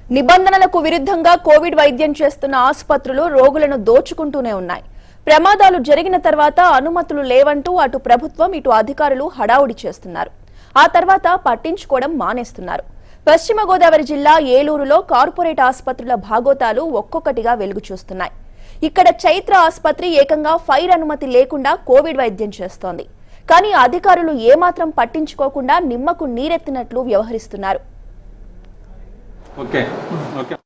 నిబంధనలకు విరుద్ధంగా కోవిడ్ వైద్యం చేస్తున్న ఆసుపత్రులు రోగులను దోచుకుంటూనే ఉన్నాయి ప్రమాదాలు జరిగిన తర్వాత అనుమతులు లేవంటూ అటు ప్రభుత్వం ఇటు అధికారులు హడావుడి చేస్తున్నారు ఆ తర్వాత పట్టించుకోవడం మానేస్తున్నారు పశ్చిమ గోదావరి జిల్లా ఏలూరులో కార్పొరేట్ ఆసుపత్రుల భాగోతాలు ఒక్కొక్కటిగా వెలుగు చూస్తున్నాయి ఇక్కడ చైత్ర ఆసుపత్రి ఏకంగా ఫైర్ అనుమతి లేకుండా కోవిడ్ వైద్యం చేస్తోంది కానీ అధికారులు ఏమాత్రం పట్టించుకోకుండా నిమ్మకు నీరెత్తినట్లు వ్యవహరిస్తున్నారు ఓకే ఓకే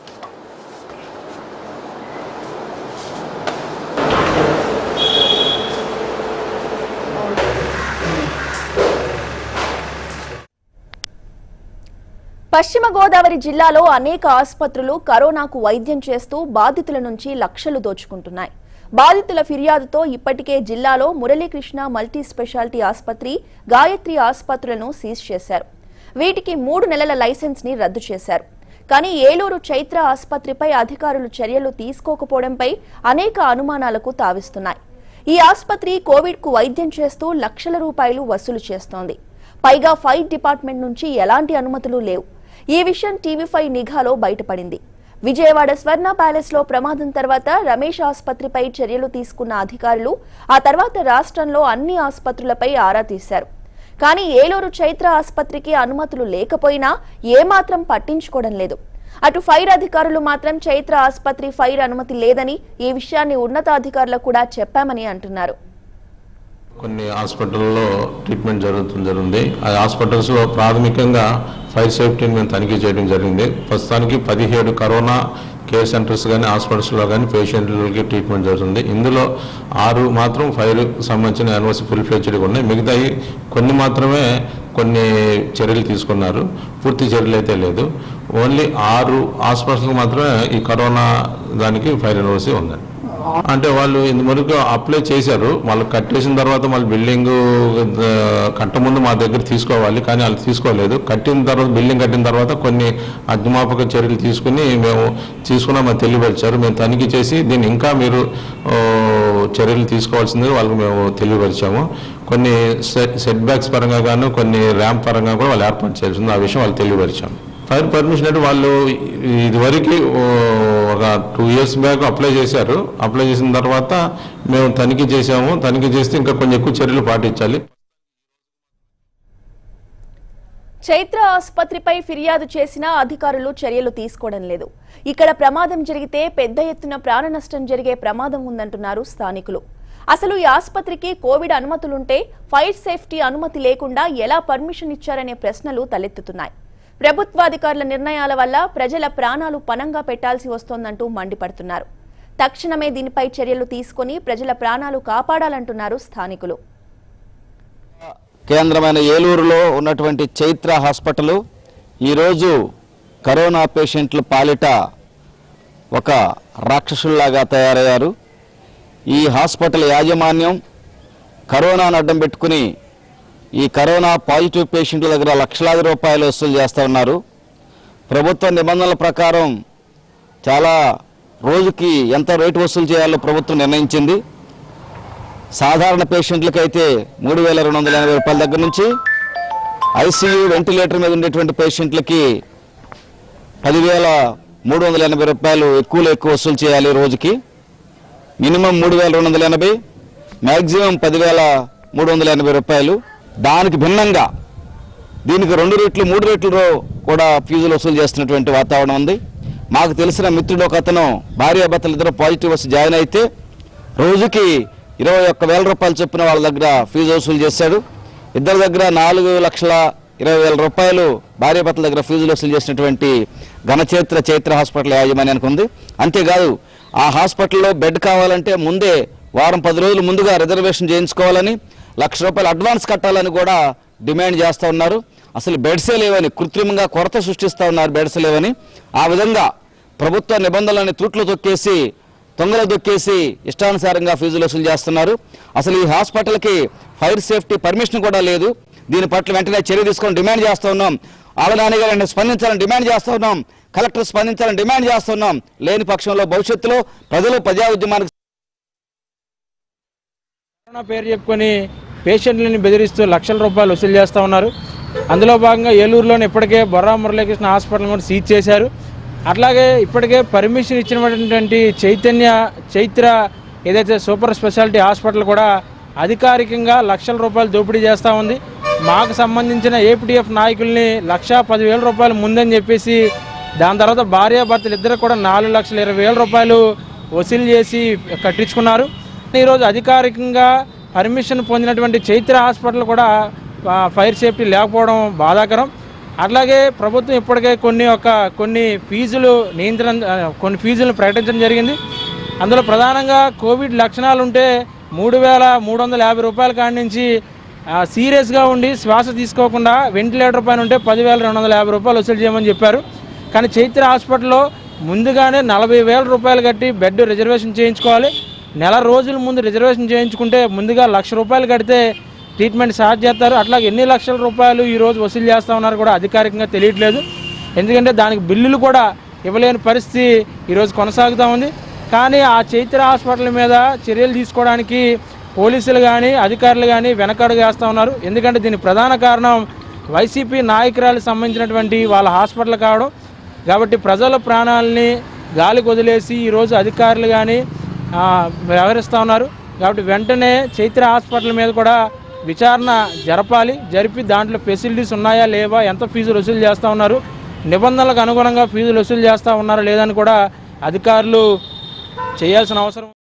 పశ్చిమ గోదావరి జిల్లాలో అనేక ఆసుపత్రులు కరోనాకు వైద్యం చేస్తూ బాధితుల నుంచి లక్షలు దోచుకుంటున్నాయి బాధితుల ఫిర్యాదుతో ఇప్పటికే జిల్లాలో మురళీకృష్ణ మల్టీ స్పెషాలిటీ ఆసుపత్రి గాయత్రి ఆసుపత్రులను సీజ్ చేశారు వీటికి మూడు నెలల లైసెన్స్ ని రద్దు చేశారు కానీ ఏలూరు చైత్ర ఆసుపత్రిపై అధికారులు చర్యలు తీసుకోకపోవడంపై అనేక అనుమానాలకు తావిస్తున్నాయి ఈ ఆసుపత్రి కోవిడ్ కు వైద్యం చేస్తూ లక్షల రూపాయలు వసూలు చేస్తోంది పైగా ఫైర్ డిపార్ట్మెంట్ నుంచి ఎలాంటి అనుమతులు లేవు ఈ విషయం టీవీ ఫైవ్ నిఘాలో బయటపడింది విజయవాడ స్వర్ణ ప్యాలెస్ లో ప్రమాదం తర్వాత రమేష్ ఆసుపత్రిపై చర్యలు తీసుకున్న అధికారులు ఆ తర్వాత రాష్ట్రంలో అన్ని ఆసుపత్రులపై ఆరా తీశారు కానీ ఏలూరు చైత్ర ఆసుపత్రికి అనుమతులు లేకపోయినా ఏమాత్రం పట్టించుకోవడం లేదు అటు ఫైర్ అధికారులు మాత్రం చైత్ర ఆసుపత్రి ఫైర్ అనుమతి లేదని ఈ విషయాన్ని ఉన్నతాధికారులకు కూడా చెప్పామని అంటున్నారు కొన్ని హాస్పిటల్లో ట్రీట్మెంట్ జరుగుతుంది జరిగింది ఆ హాస్పిటల్స్లో ప్రాథమికంగా ఫైర్ సేఫ్టీని మేము తనిఖీ చేయడం జరిగింది ప్రస్తుతానికి పదిహేడు కరోనా కేర్ సెంటర్స్ కానీ హాస్పిటల్స్లో కానీ పేషెంట్లకి ట్రీట్మెంట్ జరుగుతుంది ఇందులో ఆరు మాత్రం ఫైర్ సంబంధించిన ఎన్ఓసి ఫుల్ ఫ్లెడ్జ్డ్గా ఉన్నాయి మిగతాయి కొన్ని మాత్రమే కొన్ని చర్యలు తీసుకున్నారు పూర్తి చర్యలు అయితే లేదు ఓన్లీ ఆరు హాస్పిటల్స్కి మాత్రమే ఈ కరోనా దానికి ఫైర్ ఎన్ఓసి ఉందండి అంటే వాళ్ళు ఇంతవరకు అప్లై చేశారు వాళ్ళు కట్టేసిన తర్వాత మళ్ళీ బిల్డింగ్ కట్టముందు మా దగ్గర తీసుకోవాలి కానీ వాళ్ళు తీసుకోలేదు కట్టిన తర్వాత బిల్డింగ్ కట్టిన తర్వాత కొన్ని అగ్నిమాపక చర్యలు తీసుకుని మేము తీసుకున్నామని తెలియపరిచారు మేము తనిఖీ చేసి దీన్ని ఇంకా మీరు ఆ, చర్యలు తీసుకోవాల్సింది వాళ్ళకి మేము తెలియపరిచాము కొన్ని సెట్ సెట్ బ్యాక్స్ పరంగా గాను కొన్ని ర్యాంప్ పరంగా కూడా వాళ్ళు ఏర్పాటు చేయాల్సింది ఆ విషయం వాళ్ళు తెలియపరిచాము ఫైర్ పర్మిషన్ అంటే వాళ్ళు ఇదివరకు ఓ, ఒక టూ ఇయర్స్ బ్యాక్ అప్లై చేశారు అప్లై చేసిన తర్వాత మేము తనిఖీ చేశాము తనిఖీ చేస్తే ఇంకా కొంచెం ఎక్కువ చర్యలు పాటించాలి చైత్ర ఆసుపత్రిపై ఫిర్యాదు చేసినా అధికారులు చర్యలు తీసుకోవడం లేదు ఇక్కడ ప్రమాదం జరిగితే పెద్ద ఎత్తున ప్రాణ నష్టం జరిగే ప్రమాదం ఉందంటున్నారు స్థానికులు అసలు ఈ ఆసుపత్రికి కోవిడ్ అనుమతులుంటే ఫైర్ సేఫ్టీ అనుమతి లేకుండా ఎలా పర్మిషన్ ఇచ్చారనే ప్రశ్నలు తలెత్తుతున్నాయి ప్రభుత్వాధికారుల నిర్ణయాల వల్ల ప్రజల ప్రాణాలు పనంగా పెట్టాల్సి వస్తోందంటూ మండిపడుతున్నారు తక్షణమే దీనిపై చర్యలు తీసుకొని ప్రజల ప్రాణాలు కాపాడాలంటున్నారు స్థానికులు కేంద్రమైన ఏలూరులో ఉన్నటువంటి చైత్ర హాస్పిటల్ ఈరోజు కరోనా పేషెంట్ల పాలిట ఒక రాక్షసుల్లాగా తయారయ్యారు ఈ హాస్పిటల్ యాజమాన్యం కరోనాను అడ్డం పెట్టుకుని ఈ కరోనా పాజిటివ్ పేషెంట్ల దగ్గర లక్షలాది రూపాయలు వసూలు చేస్తూ ఉన్నారు ప్రభుత్వ నిబంధనల ప్రకారం చాలా రోజుకి ఎంత రేటు వసూలు చేయాలో ప్రభుత్వం నిర్ణయించింది సాధారణ పేషెంట్లకైతే మూడు వేల రెండు వందల ఎనభై రూపాయల దగ్గర నుంచి ఐసీయూ వెంటిలేటర్ మీద ఉండేటువంటి పేషెంట్లకి పదివేల మూడు వందల ఎనభై రూపాయలు ఎక్కువలో ఎక్కువ వసూలు చేయాలి రోజుకి మినిమం మూడు వేల రెండు వందల ఎనభై మ్యాక్సిమం పదివేల మూడు వందల ఎనభై రూపాయలు దానికి భిన్నంగా దీనికి రెండు రెట్లు మూడు రెట్లు కూడా ఫీజులు వసూలు చేస్తున్నటువంటి వాతావరణం ఉంది మాకు తెలిసిన మిత్రుడు ఒక అతను భార్యాభర్తలు ఇద్దరు పాజిటివ్ వచ్చి జాయిన్ అయితే రోజుకి ఇరవై ఒక్క వేల రూపాయలు చొప్పున వాళ్ళ దగ్గర ఫీజు వసూలు చేశాడు ఇద్దరి దగ్గర నాలుగు లక్షల ఇరవై వేల రూపాయలు భార్యాభర్తల దగ్గర ఫీజులు వసూలు చేసినటువంటి ఘనచరిత్ర చైత్ర హాస్పిటల్ యాజమాన్యానికి ఉంది అంతేకాదు ఆ హాస్పిటల్లో బెడ్ కావాలంటే ముందే వారం పది రోజులు ముందుగా రిజర్వేషన్ చేయించుకోవాలని లక్ష రూపాయలు అడ్వాన్స్ కట్టాలని కూడా డిమాండ్ చేస్తూ ఉన్నారు అసలు బెడ్సే లేవని కృత్రిమంగా కొరత సృష్టిస్తూ ఉన్నారు బెడ్స్ లేవని ఆ విధంగా ప్రభుత్వ నిబంధనలని తూట్లు తొక్కేసి తొంగలు దొక్కేసి ఇష్టానుసారంగా ఫీజులు వసూలు చేస్తున్నారు అసలు ఈ హాస్పిటల్కి ఫైర్ సేఫ్టీ పర్మిషన్ కూడా లేదు దీని పట్ల వెంటనే చర్య తీసుకొని డిమాండ్ చేస్తూ ఉన్నాం ఆలనాని గారిని స్పందించాలని డిమాండ్ చేస్తూ ఉన్నాం కలెక్టర్ స్పందించాలని డిమాండ్ చేస్తున్నాం లేని పక్షంలో భవిష్యత్తులో ప్రజలు ప్రజా ఉద్యమానికి కరోనా పేరు చెప్పుకొని పేషెంట్లని బెదిరిస్తూ లక్షల రూపాయలు వసూలు చేస్తూ ఉన్నారు అందులో భాగంగా ఏలూరులోని ఇప్పటికే బొర్రా మురళీకృష్ణ హాస్పిటల్ కూడా సీజ్ చేశారు అట్లాగే ఇప్పటికే పర్మిషన్ ఇచ్చినటువంటి చైతన్య చైత్ర ఏదైతే సూపర్ స్పెషాలిటీ హాస్పిటల్ కూడా అధికారికంగా లక్షల రూపాయలు దోపిడీ చేస్తూ ఉంది మాకు సంబంధించిన ఏపీటీఎఫ్ నాయకుల్ని లక్ష పదివేల రూపాయలు ముందని చెప్పేసి దాని తర్వాత భార్యాభర్తలు ఇద్దరు కూడా నాలుగు లక్షల ఇరవై వేల రూపాయలు వసూలు చేసి కట్టించుకున్నారు ఈరోజు అధికారికంగా పర్మిషన్ పొందినటువంటి చైత్ర హాస్పిటల్ కూడా ఆ, ఫైర్ సేఫ్టీ లేకపోవడం బాధాకరం అట్లాగే ప్రభుత్వం ఇప్పటికే కొన్ని ఒక కొన్ని ఫీజులు నియంత్రణ ఆ, కొన్ని ఫీజులను ప్రకటించడం జరిగింది అందులో ప్రధానంగా కోవిడ్ లక్షణాలు ఉంటే మూడు వేల మూడు వందల యాభై రూపాయల కాడి నుంచి ఆ, సీరియస్గా ఉండి శ్వాస తీసుకోకుండా వెంటిలేటర్ పైన ఉంటే పదివేల రెండు వందల యాభై రూపాయలు వసూలు చేయమని చెప్పారు కానీ చైత్ర హాస్పిటల్లో ముందుగానే నలభై వేల రూపాయలు కట్టి బెడ్ రిజర్వేషన్ చేయించుకోవాలి నెల రోజుల ముందు రిజర్వేషన్ చేయించుకుంటే ముందుగా లక్ష రూపాయలు కడితే ట్రీట్మెంట్ స్టార్ట్ చేస్తారు అట్లాగే ఎన్ని లక్షల రూపాయలు ఈ రోజు వసూలు చేస్తా ఉన్నారు కూడా అధికారికంగా తెలియట్లేదు ఎందుకంటే దానికి బిల్లులు కూడా ఇవ్వలేని పరిస్థితి ఈరోజు కొనసాగుతూ ఉంది కానీ ఆ చైత్ర హాస్పిటల్ మీద చర్యలు తీసుకోవడానికి పోలీసులు కానీ అధికారులు కానీ వెనకడుగు వేస్తూ ఉన్నారు ఎందుకంటే దీనికి ప్రధాన కారణం వైసీపీ నాయకురాలకు సంబంధించినటువంటి వాళ్ళ హాస్పిటల్ కావడం కాబట్టి ప్రజల ప్రాణాలని గాలికి వదిలేసి ఈరోజు అధికారులు కానీ ఆ, వ్యవహరిస్తూ ఉన్నారు కాబట్టి వెంటనే చైత్ర హాస్పిటల్ మీద కూడా విచారణ జరపాలి జరిపి దాంట్లో ఫెసిలిటీస్ ఉన్నాయా లేవా ఎంత ఫీజులు వసూలు చేస్తూ ఉన్నారు నిబంధనలకు అనుగుణంగా ఫీజులు వసూలు చేస్తూ ఉన్నారా లేదని కూడా అధికారులు చేయాల్సిన అవసరం